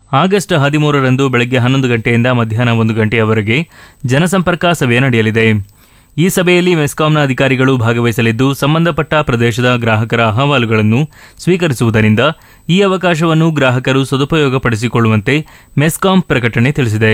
August ಹದಿಮೂರರಂದು ಬೆಳಗ್ಗೆ ಹನ್ನೊಂದು ಗಂಟೆಯಿಂದ ಮಧ್ಯಾಹ್ನ ಒಂದು ಗಂಟೆಯವರೆಗೆ ಜನಸಂಪರ್ಕ ಸಭೆ ನಡೆಯಲಿದೆ ಈ ಸಭೆಯಲ್ಲಿ ಮೆಸ್ಕಾಂನ ಅಧಿಕಾರಿಗಳು ಭಾಗವಹಿಸಲಿದ್ದು ಸಂಬಂಧಪಟ್ಟ ಪ್ರದೇಶದ ಗ್ರಾಹಕರ ಅಹವಾಲುಗಳನ್ನು ಸ್ವೀಕರಿಸುವುದರಿಂದ ಈ ಅವಕಾಶವನ್ನು ಗ್ರಾಹಕರು ಸದುಪಯೋಗಪಡಿಸಿಕೊಳ್ಳುವಂತೆ ಮೆಸ್ಕಾಂ ಪ್ರಕಟಣೆ ತಿಳಿಸಿದೆ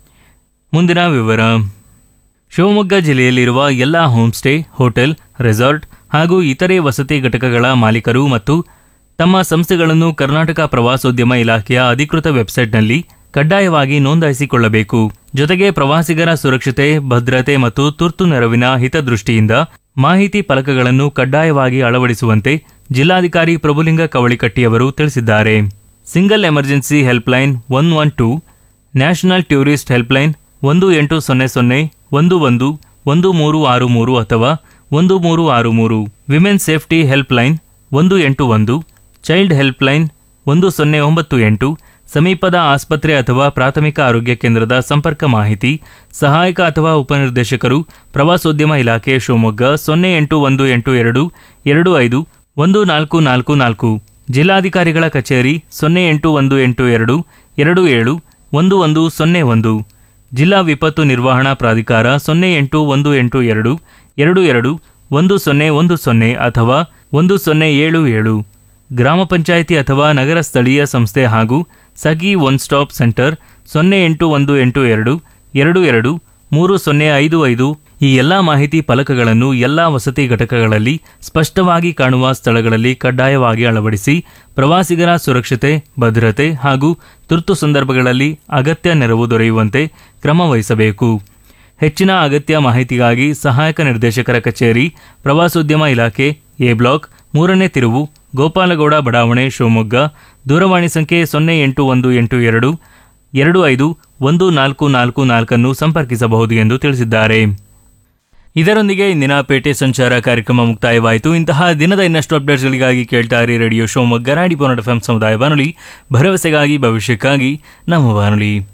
ಮುಂದಿನ ವಿವರ ಶಿವಮೊಗ್ಗ ಜಿಲ್ಲೆಯಲ್ಲಿರುವ ಎಲ್ಲ ಹೋಂಸ್ಟೇ ಹೋಟೆಲ್ ರೆಸಾರ್ಟ್ ಹಾಗೂ ಇತರೆ ವಸತಿ ಘಟಕಗಳ ಮಾಲೀಕರು ಮತ್ತು ತಮ್ಮ ಸಂಸ್ಥೆಗಳನ್ನು ಕರ್ನಾಟಕ ಪ್ರವಾಸೋದ್ಯಮ ಇಲಾಖೆಯ ಅಧಿಕೃತ ವೆಬ್ಸೈಟ್ನಲ್ಲಿ ಕಡ್ಡಾಯವಾಗಿ ನೋಂದಾಯಿಸಿಕೊಳ್ಳಬೇಕು ಜೊತೆಗೆ ಪ್ರವಾಸಿಗರ ಸುರಕ್ಷತೆ ಭದ್ರತೆ ಮತ್ತು ತುರ್ತು ನೆರವಿನ ಹಿತದೃಷ್ಟಿಯಿಂದ ಮಾಹಿತಿ ಫಲಕಗಳನ್ನು ಕಡ್ಡಾಯವಾಗಿ ಅಳವಡಿಸುವಂತೆ ಜಿಲ್ಲಾಧಿಕಾರಿ ಪ್ರಭುಲಿಂಗ ಕವಳಿಕಟ್ಟಿಯವರು ತಿಳಿಸಿದ್ದಾರೆ single emergency helpline one one two national tourist helpline ಒಂದು ಎಂಟು ಸೊನ್ನೆ ಸೊನ್ನೆ ಒಂದು ಒಂದು ಒಂದು ಮೂರು ಆರು ಮೂರು ಅಥವಾ ಒಂದು ಮೂರು ಆರು ಮೂರು ವಿಮೆನ್ ಸೇಫ್ಟಿ ಹೆಲ್ಪ್ಲೈನ್ ಒಂದು ಎಂಟು ಒಂದು ಚೈಲ್ಡ್ ಹೆಲ್ಪ್ಲೈನ್ ಒಂದು ಸೊನ್ನೆ ಒಂಬತ್ತು ಎಂಟು ಸಮೀಪದ ಆಸ್ಪತ್ರೆ ಅಥವಾ ಪ್ರಾಥಮಿಕ ಆರೋಗ್ಯ ಕೇಂದ್ರದ ಸಂಪರ್ಕ ಮಾಹಿತಿ ಸಹಾಯಕ ಅಥವಾ ಉಪನಿರ್ದೇಶಕರು ಪ್ರವಾಸೋದ್ಯಮ ಇಲಾಖೆ ಶಿವಮೊಗ್ಗ ಸೊನ್ನೆ ಎಂಟು ಒಂದು ಎಂಟು ಎರಡು ಎರಡು ಐದು ಒಂದು ನಾಲ್ಕು ನಾಲ್ಕು ನಾಲ್ಕು ಜಿಲ್ಲಾಧಿಕಾರಿಗಳ ಕಚೇರಿ ಸೊನ್ನೆ ಎಂಟು ಒಂದು ಎಂಟು ಎರಡು ಎರಡು ಏಳು ಒಂದು ಒಂದು ಸೊನ್ನೆ ಒಂದು ಜಿಲ್ಲಾ ವಿಪತ್ತು ನಿರ್ವಹಣಾ ಪ್ರಾಧಿಕಾರ ಸೊನ್ನೆ ಎಂಟು ಒಂದು ಎಂಟು ಎರಡು ಎರಡು ಎರಡು ಒಂದು ಸೊನ್ನೆ ಒಂದು ಸೊನ್ನೆ ಅಥವಾ ಒಂದು ಸೊನ್ನೆ ಏಳು ಏಳು ಗ್ರಾಮ ಪಂಚಾಯಿತಿ ಅಥವಾ ನಗರ ಸ್ಥಳೀಯ ಸಂಸ್ಥೆ ಹಾಗೂ ಸಖಿ ಒನ್ ಸ್ಟಾಪ್ ಸೆಂಟರ್ ಸೊನ್ನೆ ಎಂಟು ಒಂದು ಎಂಟು ಎರಡು ಎರಡು ಎರಡು ಮೂರು ಸೊನ್ನೆ ಐದು ಐದು ಈ ಎಲ್ಲ ಮಾಹಿತಿ ಫಲಕಗಳನ್ನು ಎಲ್ಲ ವಸತಿ ಘಟಕಗಳಲ್ಲಿ ಸ್ಪಷ್ಟವಾಗಿ ಕಾಣುವ ಸ್ಥಳಗಳಲ್ಲಿ ಕಡ್ಡಾಯವಾಗಿ ಅಳವಡಿಸಿ ಪ್ರವಾಸಿಗರ ಸುರಕ್ಷತೆ ಭದ್ರತೆ ಹಾಗೂ ತುರ್ತು ಸಂದರ್ಭಗಳಲ್ಲಿ ಅಗತ್ಯ ನೆರವು ದೊರೆಯುವಂತೆ ಕ್ರಮ ವಹಿಸಬೇಕು ಹೆಚ್ಚಿನ ಅಗತ್ಯ ಮಾಹಿತಿಗಾಗಿ ಸಹಾಯಕ ನಿರ್ದೇಶಕರ ಕಚೇರಿ ಪ್ರವಾಸೋದ್ಯಮ ಇಲಾಖೆ ಎ ಬ್ಲಾಕ್ ಮೂರನೇ ತಿರುವು ಗೋಪಾಲಗೌಡ ಬಡಾವಣೆ ಶಿವಮೊಗ್ಗ ದೂರವಾಣಿ ಸಂಖ್ಯೆ ಸೊನ್ನೆ ಎಂಟು ಒಂದು ಎಂಟು ಎರಡು ಎರಡು ಐದು ಒಂದು ನಾಲ್ಕು ನಾಲ್ಕು ನಾಲ್ಕನ್ನು ಸಂಪರ್ಕಿಸಬಹುದು ಎಂದು ತಿಳಿಸಿದ್ದಾರೆ ಇದರೊಂದಿಗೆ ಇಂದಿನ ಪೇಟೆ ಸಂಚಾರ ಕಾರ್ಯಕ್ರಮ ಮುಕ್ತಾಯವಾಯಿತು ಇಂತಹ ದಿನದ ಇನ್ನಷ್ಟು ಅಪ್ಡೇಟ್ಸ್ಗಳಿಗಾಗಿ ಕೇಳ್ತಾ ಇರಿ ರೇಡಿಯೋ ಶಿವಮೊಗ್ಗ ರಾಡಿ ಪೋನಡ್ ಎಫ್ ಸಮುದಾಯ ಬಾನುಲಿ ಭರವಸೆಗಾಗಿ ಭವಿಷ್ಯಕ್ಕಾಗಿ ನಮ್ಮ ಬಾನುಲಿ